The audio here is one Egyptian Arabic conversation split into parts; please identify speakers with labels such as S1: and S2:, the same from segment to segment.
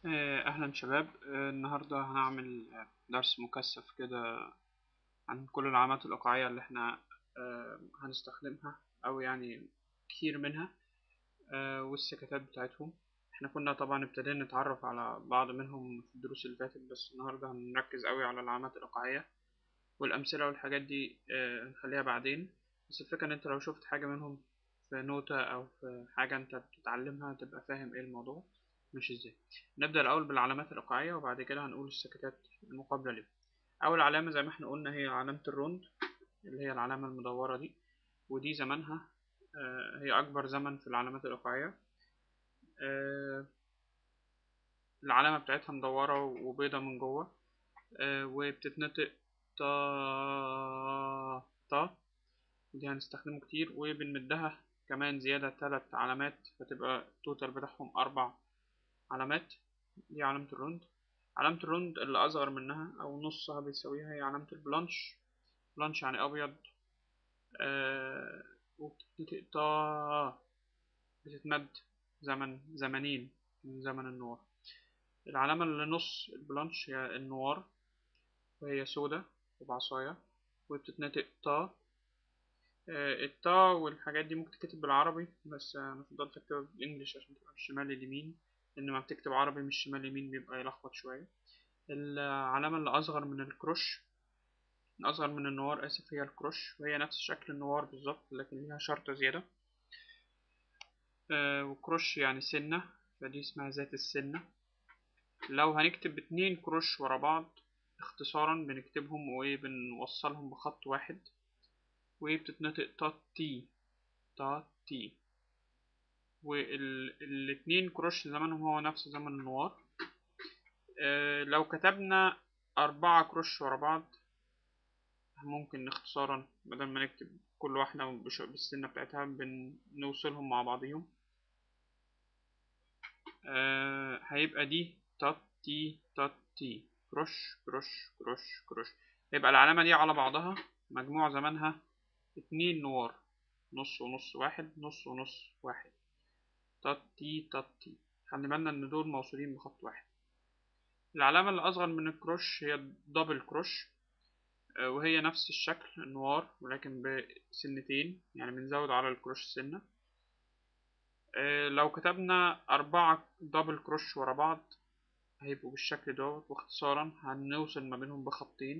S1: آه، أهلا شباب آه، النهاردة هنعمل درس مكثف كده عن كل العلامات الإيقاعية اللي احنا آه، هنستخدمها أو يعني كتير منها آه، والسكتات بتاعتهم احنا كنا طبعا ابتدينا نتعرف على بعض منهم في الدروس اللي فاتت بس النهاردة هنركز قوي على العلامات الإيقاعية والأمثلة والحاجات دي آه، نخليها بعدين بس الفكرة إن أنت لو شفت حاجة منهم في نوتة أو في حاجة أنت بتتعلمها تبقى فاهم إيه الموضوع ماشي ازاي نبدأ الأول بالعلامات الإيقاعية وبعد كده هنقول السكتات المقابلة ليها أول علامة زي ما احنا قلنا هي علامة الروند اللي هي العلامة المدورة دي ودي زمنها آه، هي أكبر زمن في العلامات الإيقاعية آه، العلامة بتاعتها مدورة وبيضة من جوه آه، وبتتنطق تا تا دي هنستخدمه كتير وبنمدها كمان زيادة تلات علامات فتبقى التوتال بتاعهم أربع علامات دي علامة الروند علامة الروند اللي أصغر منها أو نصها بيساويها هي علامة البلانش بلانش يعني أبيض آه وبتتنطق تا بتتمد زمن زمنين من زمن النوار العلامة اللي نص البلانش هي النوار وهي سودة وبعصاية وبتتنطق تا آه التا والحاجات دي ممكن تكتب بالعربي بس أنا فضلت أكتبها بالإنجلش عشان تبقى الشمال اليمين لأن ما بتكتب عربي مش شمال يمين بيبقى يلخبط شوية العلامة اللي أصغر من الكروش أصغر من النوار آسف هي الكروش وهي نفس شكل النوار بالظبط لكن ليها شرطة زيادة آه وكروش يعني سنة فدي اسمها ذات السنة لو هنكتب اتنين كروش ورا بعض اختصارا بنكتبهم وبنوصلهم بخط واحد وبتتنطق تا تي تا تي والاتنين كروش زمنهم هو نفس زمن النوار اه لو كتبنا أربعة كروش ورا بعض ممكن اختصارا بدل ما نكتب كل واحدة بالسنة بتاعتها بنوصلهم مع بعضهم اه هيبقى دي تات تي تات تي كروش كروش كروش كروش يبقى العلامة دي على بعضها مجموع زمنها اتنين نوار نص ونص واحد نص ونص واحد تاتي تاتي خلي بالنا ان دول موصولين بخط واحد العلامة اللي أصغر من الكروش هي دبل كروش وهي نفس الشكل النوار ولكن بسنتين يعني بنزود على الكروش سنة لو كتبنا أربعة دبل كروش ورا بعض هيبقوا بالشكل دوت واختصارا هنوصل ما بينهم بخطين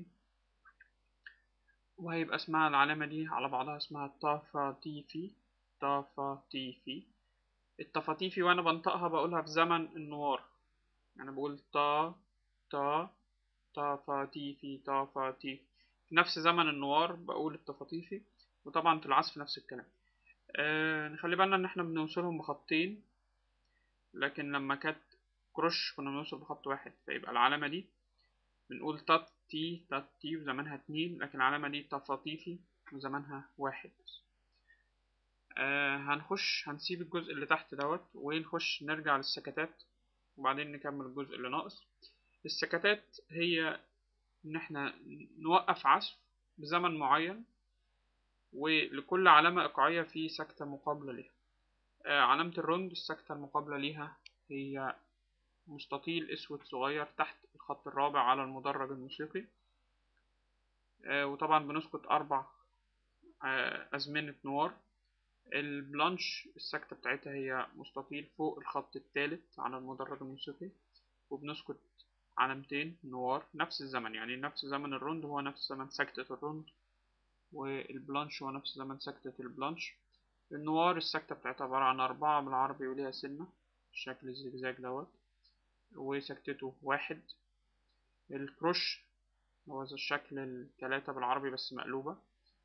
S1: وهيبقى اسمها العلامة دي على بعضها اسمها تافاتيفي تافاتيفي التفاطيفي وانا بنطقها بقولها في زمن النوار يعني بقول تا تا تفاطيفي تفاطيفي في نفس زمن النوار بقول التفاطيفي وطبعا في العزف نفس الكلام آه نخلي بالنا ان احنا بنوصلهم بخطين لكن لما كانت كروش كنا بنوصل بخط واحد فيبقى العلامة دي بنقول تات تي تات تي وزمانها اتنين لكن العلامة دي تفاطيفي وزمانها واحد بس آه هنخش هنسيب الجزء اللي تحت دوت ونخش نرجع للسكتات وبعدين نكمل الجزء اللي ناقص السكتات هي ان احنا نوقف عزف بزمن معين ولكل علامة إيقاعية في سكتة مقابلة ليها آه علامة الروند السكتة المقابلة ليها هي مستطيل اسود صغير تحت الخط الرابع على المدرج الموسيقي آه وطبعا بنسكت أربع آه أزمنة نوار البلانش السكتة بتاعتها هي مستطيل فوق الخط الثالث على المدرج الموسيقي وبنسكت علامتين نوار نفس الزمن يعني نفس زمن الروند هو نفس زمن سكتة الروند والبلانش هو نفس زمن سكتة البلانش النوار السكتة بتاعتها عبارة عن أربعة بالعربي وليها سنة الشكل الزجزاج دوت وسكتته واحد الكروش هو ذا الشكل التلاتة بالعربي بس مقلوبة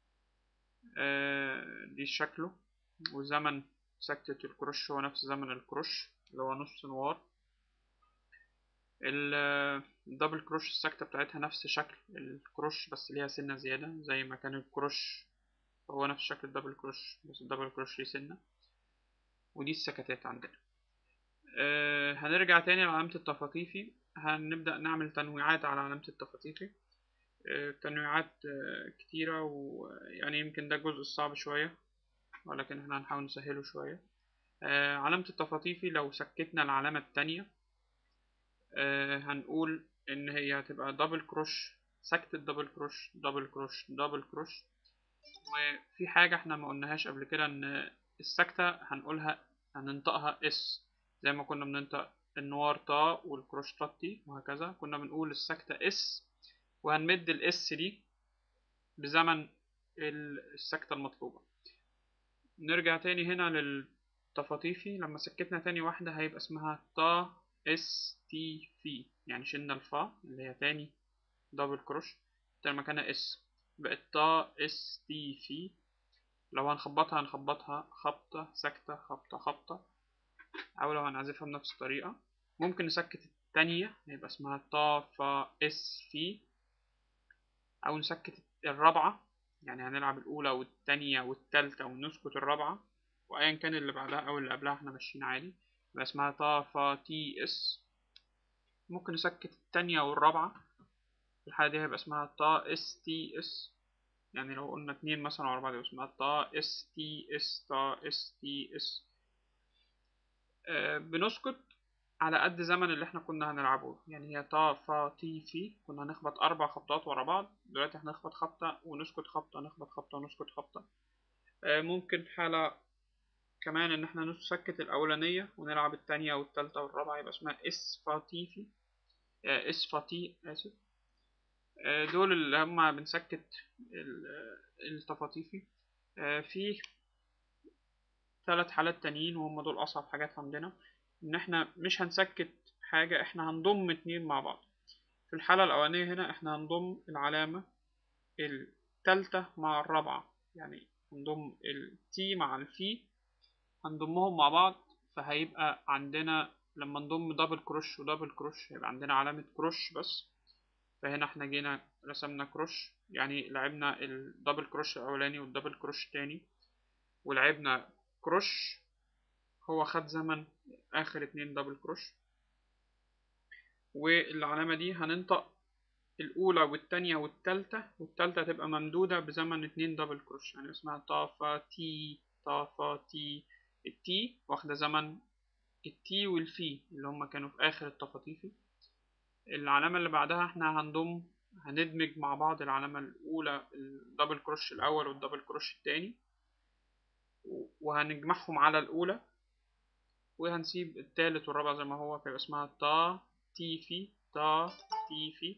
S1: آه دي شكله وزمن سكتة الكروش هو نفس زمن الكروش اللي هو نص نوار الدبل كروش السكتة بتاعتها نفس شكل الكروش بس ليها سنة زيادة زي ما كان الكروش هو نفس شكل الدبل كروش بس الدبل كروش ليه سنة ودي السكتات عندنا أه هنرجع تاني لعلامة التفاطيفي هنبدأ نعمل تنويعات على علامة التفاطيفي أه تنويعات أه كتيرة ويعني يمكن ده الجزء الصعب شوية ولكن احنا هنحاول نسهله شوية علامة التفاطيفي لو سكتنا العلامة التانية آه هنقول ان هي هتبقى دبل كروش سكتة دبل كروش دبل كروش دبل كروش وفي حاجة احنا ما قلناهاش قبل كده ان السكتة هنقولها هننطقها اس زي ما كنا بننطق النوار تا والكروش تا تي وهكذا كنا بنقول السكتة اس وهنمد الاس دي بزمن السكتة المطلوبة نرجع تاني هنا للتفاطيفي لما سكتنا تاني واحدة هيبقى اسمها تا اس تي في يعني شلنا الفا اللي هي تاني دبل كروش تاني مكانها اس بقت تا اس تي في لو هنخبطها هنخبطها خبطة سكتة خبطة خبطة أو لو هنعزفها بنفس الطريقة ممكن نسكت التانية يبقى اسمها تا فا اس في أو نسكت الرابعة يعني هنلعب الأولى والتانية والتالتة ونسكت الرابعة وأيا كان اللي بعدها أو اللي قبلها احنا ماشيين عادي يبقى اسمها تا فا تي اس ممكن نسكت التانية والرابعة في الحالة دي هيبقى اسمها تا اس تي اس يعني لو قلنا اتنين مثلا ورا بعض يبقى اسمها تا اس تي اس تا اس تي اس آه بنسكت على قد زمن اللي احنا كنا هنلعبه يعني هي تا فا تي في كنا هنخبط أربع خبطات ورا بعض دلوقتي هنخبط خبطة ونسكت خبطة نخبط خبطة ونسكت خبطة آه ممكن حالة كمان إن احنا نسكت الأولانية ونلعب التانية والتالتة والرابعة يبقى اسمها اس فا تي في آه اس فا تي آسف آه دول اللي هما بنسكت التفاطيفي في ثلاث حالات تانيين وهم دول أصعب حاجات عندنا ان احنا مش هنسكت حاجة احنا هنضم اتنين مع بعض في الحالة الأولانية هنا احنا هنضم العلامة التالتة مع الرابعة يعني هنضم التي مع الفي هنضمهم مع بعض فهيبقى عندنا لما نضم دبل كروش ودبل كروش هيبقى عندنا علامة كروش بس فهنا احنا جينا رسمنا كروش يعني لعبنا الدبل كروش الأولاني والدبل كروش التاني ولعبنا كروش هو خد زمن آخر اتنين دبل كروش والعلامة دي هننطق الأولى والتانية والتالتة والتالتة تبقى ممدودة بزمن اتنين دبل كروش يعني اسمها طافا تي طافا تي التي واخدة زمن التي والفي اللي هما كانوا في آخر التفاطيفي العلامة اللي بعدها احنا هنضم هندمج مع بعض العلامة الأولى الدبل كروش الأول والدبل كروش التاني وهنجمعهم على الأولى وهنسيب التالت والرابع زي ما هو فيبقى اسمها تا تي في تا تي في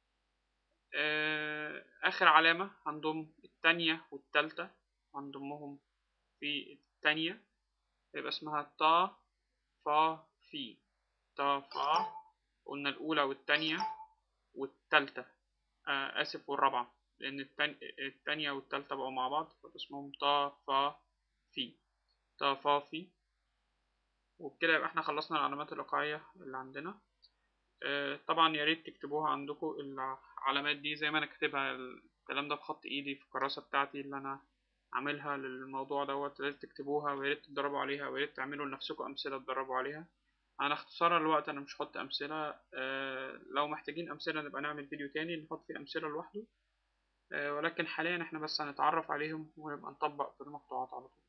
S1: آه آخر علامة هنضم التانية والتالتة هنضمهم في التانية يبقى اسمها تا فا في تا فا قلنا الأولى والتانية والتالتة آه آسف والرابعة لأن التانية والتالتة بقوا مع بعض فاسمهم تا فا في تا فا في وبكده يبقى احنا خلصنا العلامات الإيقاعية اللي عندنا آه طبعا يا ريت تكتبوها عندكم العلامات دي زي ما انا كاتبها الكلام ده بخط ايدي في الكراسة بتاعتي اللي انا عاملها للموضوع دوت لازم تكتبوها ويا ريت تتدربوا عليها ويا ريت تعملوا لنفسكم أمثلة تدربوا عليها أنا اختصارا الوقت أنا مش هحط أمثلة آه لو محتاجين أمثلة نبقى نعمل فيديو تاني نحط فيه أمثلة لوحده آه ولكن حاليا احنا بس هنتعرف عليهم ونبقى نطبق في المقطوعات على طول